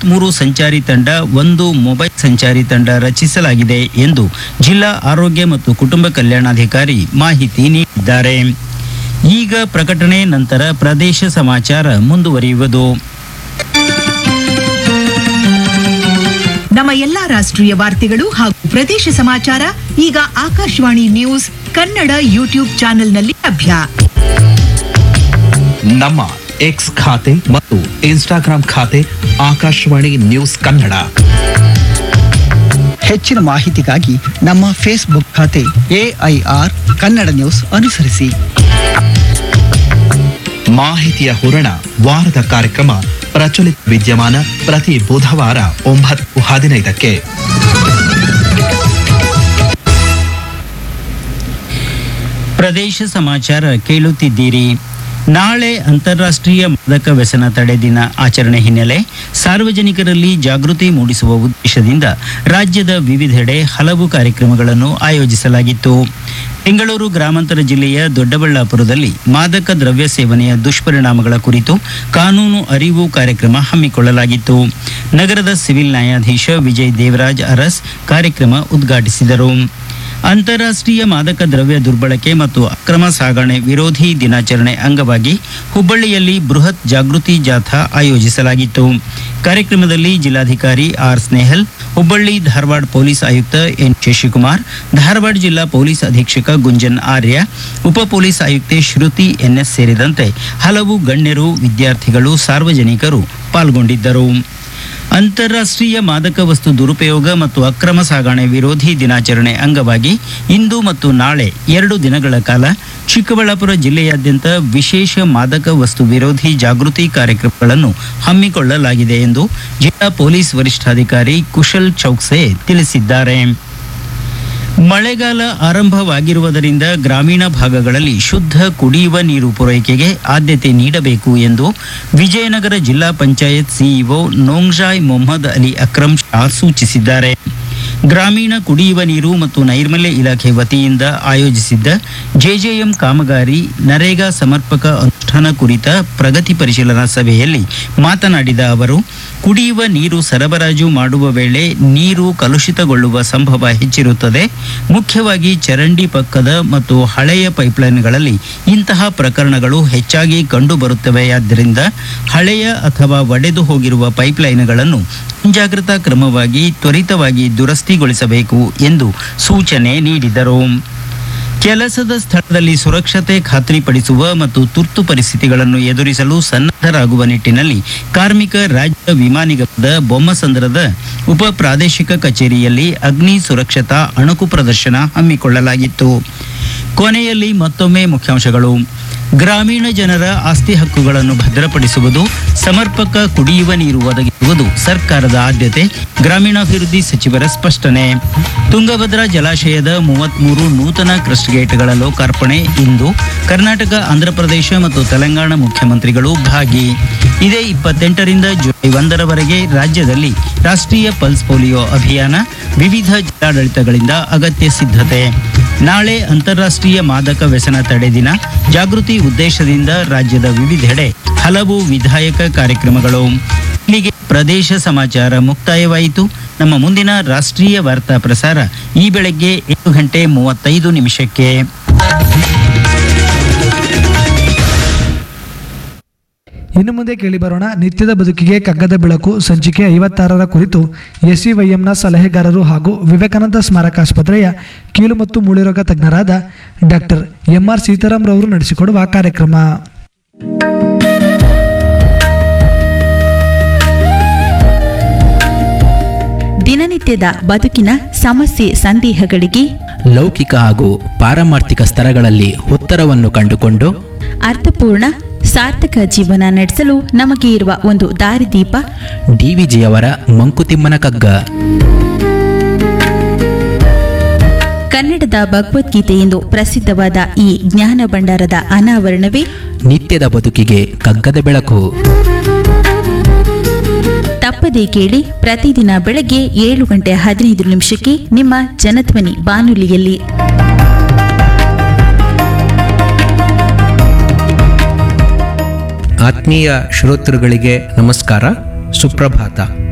ಮೂವತ್ಮೂರು ಸಂಚಾರಿ ತಂಡ ಒಂದು ಮೊಬೈಲ್ ಸಂಚಾರಿ ತಂಡ ರಚಿಸಲಾಗಿದೆ ಎಂದು ಜಿಲ್ಲಾ ಆರೋಗ್ಯ ಮತ್ತು ಕುಟುಂಬ ಕಲ್ಯಾಣಾಧಿಕಾರಿ ಮಾಹಿತಿ ನೀಡಿದ್ದಾರೆ ಈಗ ಪ್ರಕಟಣೆ ನಂತರ ಪ್ರದೇಶ ಸಮಾಚಾರ ಮುಂದುವರಿಯುವುದು ನಮ್ಮ ಎಲ್ಲಾ ರಾಷ್ಟ್ರೀಯ ವಾರ್ತೆಗಳು ಹಾಗೂ ಪ್ರದೇಶ ಸಮಾಚಾರ ಈಗ ಆಕಾಶವಾಣಿ ನ್ಯೂಸ್ ಕನ್ನಡ ಯೂಟ್ಯೂಬ್ ಚಾನೆಲ್ನಲ್ಲಿ ಲಭ್ಯ ನಮ್ಮ ಎಕ್ಸ್ ಖಾತೆ ಮತ್ತು ಇನ್ಸ್ಟಾಗ್ರಾಂ ಖಾತೆ ಆಕಾಶವಾಣಿ ನ್ಯೂಸ್ ಕನ್ನಡ ಹೆಚ್ಚಿನ ಮಾಹಿತಿಗಾಗಿ ನಮ್ಮ ಫೇಸ್ಬುಕ್ ಖಾತೆ ಎಐಆರ್ ಕನ್ನಡ ನ್ಯೂಸ್ ಅನುಸರಿಸಿ ಮಾಹಿತಿಯ ಹೂರಣ ವಾರದ ಕಾರ್ಯಕ್ರಮ ಪ್ರಚಲಿತ ವಿದ್ಯಮಾನ ಪ್ರತಿ ಬುಧವಾರ ಒಂಬತ್ತು ಹದಿನೈದಕ್ಕೆ ಪ್ರದೇಶ ಸಮಾಚಾರ ಕೇಳುತ್ತಿದ್ದೀರಿ ನಾಳೆ ಅಂತಾರಾಷ್ಟ್ರೀಯ ಮಾದಕ ವ್ಯಸನ ತಡೆ ದಿನ ಆಚರಣೆ ಹಿನ್ನೆಲೆ ಸಾರ್ವಜನಿಕರಲ್ಲಿ ಜಾಗೃತಿ ಮೂಡಿಸುವ ಉದ್ದೇಶದಿಂದ ರಾಜ್ಯದ ವಿವಿಧೆಡೆ ಹಲವು ಕಾರ್ಯಕ್ರಮಗಳನ್ನು ಆಯೋಜಿಸಲಾಗಿತ್ತು ಬೆಂಗಳೂರು ಗ್ರಾಮಾಂತರ ಜಿಲ್ಲೆಯ ದೊಡ್ಡಬಳ್ಳಾಪುರದಲ್ಲಿ ಮಾದಕ ದ್ರವ್ಯ ಸೇವನೆಯ ದುಷ್ಪರಿಣಾಮಗಳ ಕುರಿತು ಕಾನೂನು ಅರಿವು ಕಾರ್ಯಕ್ರಮ ಹಮ್ಮಿಕೊಳ್ಳಲಾಗಿತ್ತು ನಗರದ ಸಿವಿಲ್ ನ್ಯಾಯಾಧೀಶ ವಿಜಯ್ ದೇವರಾಜ್ ಅರಸ್ ಕಾರ್ಯಕ್ರಮ ಉದ್ಘಾಟಿಸಿದರು ಅಂತಾರಾಷ್ಟ್ರೀಯ ಮಾದಕ ದ್ರವ್ಯ ದುರ್ಬಳಕೆ ಮತ್ತು ಅಕ್ರಮ ಸಾಗಣೆ ವಿರೋಧಿ ದಿನಾಚರಣೆ ಅಂಗವಾಗಿ ಹುಬ್ಬಳ್ಳಿಯಲ್ಲಿ ಬೃಹತ್ ಜಾಗೃತಿ ಜಾಥಾ ಆಯೋಜಿಸಲಾಗಿತ್ತು ಕಾರ್ಯಕ್ರಮದಲ್ಲಿ ಜಿಲ್ಲಾಧಿಕಾರಿ ಆರ್ ಸ್ನೇಹಲ್ ಹುಬ್ಬಳ್ಳಿ ಧಾರವಾಡ ಪೊಲೀಸ್ ಆಯುಕ್ತ ಎನ್ ಶಶಿಕುಮಾರ್ ಧಾರವಾಡ ಜಿಲ್ಲಾ ಪೊಲೀಸ್ ಅಧೀಕ್ಷಕ ಗುಂಜನ್ ಆರ್ಯ ಉಪ ಪೊಲೀಸ್ ಆಯುಕ್ತೆ ಶ್ರುತಿ ಎನ್ಎಸ್ ಸೇರಿದಂತೆ ಹಲವು ಗಣ್ಯರು ವಿದ್ಯಾರ್ಥಿಗಳು ಸಾರ್ವಜನಿಕರು ಪಾಲ್ಗೊಂಡಿದ್ದರು ಅಂತಾರಾಷ್ಟ್ರೀಯ ಮಾದಕ ವಸ್ತು ದುರುಪಯೋಗ ಮತ್ತು ಅಕ್ರಮ ಸಾಗಣೆ ವಿರೋಧಿ ದಿನಾಚರಣೆ ಅಂಗವಾಗಿ ಇಂದು ಮತ್ತು ನಾಳೆ ಎರಡು ದಿನಗಳ ಕಾಲ ಚಿಕ್ಕಬಳ್ಳಾಪುರ ಜಿಲ್ಲೆಯಾದ್ಯಂತ ವಿಶೇಷ ಮಾದಕ ವಸ್ತು ವಿರೋಧಿ ಜಾಗೃತಿ ಕಾರ್ಯಕ್ರಮಗಳನ್ನು ಹಮ್ಮಿಕೊಳ್ಳಲಾಗಿದೆ ಎಂದು ಜಿಲ್ಲಾ ಪೊಲೀಸ್ ವರಿಷ್ಠಾಧಿಕಾರಿ ಕುಶಲ್ ಚೌಕ್ಸೆ ತಿಳಿಸಿದ್ದಾರೆ ಮಳೆಗಾಲ ಆರಂಭವಾಗಿರುವುದರಿಂದ ಗ್ರಾಮೀಣ ಭಾಗಗಳಲ್ಲಿ ಶುದ್ಧ ಕುಡಿಯುವ ನೀರು ಪೂರೈಕೆಗೆ ಆದ್ಯತೆ ನೀಡಬೇಕು ಎಂದು ವಿಜಯನಗರ ಜಿಲ್ಲಾ ಪಂಚಾಯತ್ ಸಿಇಒ ನೋಂಗ್ಜಾಯ್ ಮೊಹಮ್ಮದ್ ಅಲಿ ಅಕ್ರಮ್ ಶಾ ಸೂಚಿಸಿದ್ದಾರೆ ಗ್ರಾಮೀಣ ಕುಡಿಯುವ ನೀರು ಮತ್ತು ನೈರ್ಮಲ್ಯ ಇಲಾಖೆ ವತಿಯಿಂದ ಆಯೋಜಿಸಿದ್ದ ಜೆಜೆಎಂ ಕಾಮಗಾರಿ ನರೇಗಾ ಸಮರ್ಪಕ ಅನುಷ್ಠಾನ ಕುರಿತ ಪ್ರಗತಿ ಪರಿಶೀಲನಾ ಸಭೆಯಲ್ಲಿ ಮಾತನಾಡಿದ ಅವರು ಕುಡಿಯುವ ನೀರು ಸರಬರಾಜು ಮಾಡುವ ವೇಳೆ ನೀರು ಕಲುಷಿತಗೊಳ್ಳುವ ಸಂಭವ ಹೆಚ್ಚಿರುತ್ತದೆ ಮುಖ್ಯವಾಗಿ ಚರಂಡಿ ಪಕ್ಕದ ಮತ್ತು ಹಳೆಯ ಪೈಪ್ಲೈನ್ಗಳಲ್ಲಿ ಇಂತಹ ಪ್ರಕರಣಗಳು ಹೆಚ್ಚಾಗಿ ಕಂಡುಬರುತ್ತವೆಯಾದ್ದರಿಂದ ಹಳೆಯ ಅಥವಾ ಒಡೆದು ಹೋಗಿರುವ ಪೈಪ್ಲೈನ್ಗಳನ್ನು ಮುಂಜಾಗ್ರತಾ ಕ್ರಮವಾಗಿ ತ್ವರಿತವಾಗಿ ದುರಸ್ತಿಗೊಳಿಸಬೇಕು ಎಂದು ಸೂಚನೆ ನೀಡಿದರು ಕೆಲಸದ ಸ್ಥಳದಲ್ಲಿ ಸುರಕ್ಷತೆ ಖಾತ್ರಿಪಡಿಸುವ ಮತ್ತು ತುರ್ತು ಪರಿಸ್ಥಿತಿಗಳನ್ನು ಎದುರಿಸಲು ಸನ್ನದ್ಧರಾಗುವ ನಿಟ್ಟಿನಲ್ಲಿ ಕಾರ್ಮಿಕ ರಾಜ್ಯ ವಿಮಾ ನಿಗಮದ ಬೊಮ್ಮಸಂದ್ರದ ಉಪ ಪ್ರಾದೇಶಿಕ ಕಚೇರಿಯಲ್ಲಿ ಅಗ್ನಿ ಸುರಕ್ಷತಾ ಅಣುಕು ಪ್ರದರ್ಶನ ಹಮ್ಮಿಕೊಳ್ಳಲಾಗಿತ್ತು ಕೊನೆಯಲ್ಲಿ ಮತ್ತೊಮ್ಮೆ ಮುಖ್ಯಾಂಶಗಳು ಗ್ರಾಮೀಣ ಜನರ ಆಸ್ತಿ ಹಕ್ಕುಗಳನ್ನು ಭದ್ರಪಡಿಸುವುದು ಸಮರ್ಪಕ ಕುಡಿಯುವ ನೀರು ಒದಗಿಸುವುದು ಸರ್ಕಾರದ ಆದ್ಯತೆ ಗ್ರಾಮೀಣಾಭಿವೃದ್ಧಿ ಸಚಿವರ ಸ್ಪಷ್ಟನೆ ತುಂಗಭದ್ರಾ ಜಲಾಶಯದ ಮೂವತ್ಮೂರು ನೂತನ ಕ್ರಸ್ಟ್ ಗೇಟ್ಗಳ ಲೋಕಾರ್ಪಣೆ ಇಂದು ಕರ್ನಾಟಕ ಆಂಧ್ರಪ್ರದೇಶ ಮತ್ತು ತೆಲಂಗಾಣ ಮುಖ್ಯಮಂತ್ರಿಗಳು ಭಾಗಿ ಇದೇ ಇಪ್ಪತ್ತೆಂಟರಿಂದ ಜುಲೈ ಒಂದರವರೆಗೆ ರಾಜ್ಯದಲ್ಲಿ ರಾಷ್ಟ್ರೀಯ ಪಲ್ಸ್ ಪೋಲಿಯೋ ಅಭಿಯಾನ ವಿವಿಧ ಜಿಲ್ಲಾಡಳಿತಗಳಿಂದ ಅಗತ್ಯ ಸಿದ್ಧತೆ ನಾಳೆ ಅಂತಾರಾಷ್ಟ್ರೀಯ ಮಾದಕ ವ್ಯಸನ ತಡೆ ದಿನ ಜಾಗೃತಿ ಉದ್ದೇಶದಿಂದ ರಾಜ್ಯದ ವಿವಿಧೆಡೆ ಹಲವು ವಿಧಾಯಕ ಕಾರ್ಯಕ್ರಮಗಳು ಇಲ್ಲಿಗೆ ಪ್ರದೇಶ ಸಮಾಚಾರ ಮುಕ್ತಾಯವಾಯಿತು ನಮ್ಮ ಮುಂದಿನ ರಾಷ್ಟ್ರೀಯ ವಾರ್ತಾ ಪ್ರಸಾರ ಈ ಬೆಳಗ್ಗೆ ಏಳು ಗಂಟೆ ಮೂವತ್ತೈದು ನಿಮಿಷಕ್ಕೆ ಇನ್ನು ಮುಂದೆ ಕೇಳಿಬರೋಣ ನಿತ್ಯದ ಬದುಕಿಗೆ ಕಗ್ಗದ ಬೆಳಕು ಸಂಚಿಕೆ ಐವತ್ತಾರರ ಕುರಿತು ಎಸ್ಸಿವೈಎಂನ ಸಲಹೆಗಾರರು ಹಾಗೂ ವಿವೇಕಾನಂದ ಸ್ಮಾರಕಾಸ್ಪತ್ರೆಯ ಕೀಲು ಮತ್ತು ಮೂಳೆರೋಗ ತಜ್ಞರಾದ ಡಾಕ್ಟರ್ ಎಂ ಆರ್ ಸೀತಾರಾಮ್ ರವರು ನಡೆಸಿಕೊಡುವ ಕಾರ್ಯಕ್ರಮ ದಿನನಿತ್ಯದ ಬದುಕಿನ ಸಮಸ್ಯೆ ಸಂದೇಹಗಳಿಗೆ ಲೌಕಿಕ ಹಾಗೂ ಪಾರಮಾರ್ಥಿಕ ಸ್ತರಗಳಲ್ಲಿ ಉತ್ತರವನ್ನು ಕಂಡುಕೊಂಡು ಅರ್ಥಪೂರ್ಣ ಸಾರ್ಥಕ ಜೀವನ ನಡೆಸಲು ನಮಗೆ ಇರುವ ಒಂದು ದಾರಿದೀಪ ಡಿವಿಜಿಯವರ ಮಂಕುತಿಮ್ಮನ ಕಗ್ಗ ಕನ್ನಡದ ಭಗವದ್ಗೀತೆ ಎಂದು ಪ್ರಸಿದ್ಧವಾದ ಈ ಜ್ಞಾನ ಭಂಡಾರದ ಅನಾವರಣವೇ ನಿತ್ಯದ ಬದುಕಿಗೆ ಕಗ್ಗದ ಬೆಳಕು ತಪ್ಪದೇ ಕೇಳಿ ಪ್ರತಿದಿನ ಬೆಳಗ್ಗೆ ಏಳು ಗಂಟೆ ಹದಿನೈದು ನಿಮಿಷಕ್ಕೆ ನಿಮ್ಮ ಜನಧ್ವನಿ ಬಾನುಲಿಯಲ್ಲಿ ಆತ್ಮೀಯ ಶ್ರೋತೃಗಳಿಗೆ ನಮಸ್ಕಾರ ಸುಪ್ರಭಾತ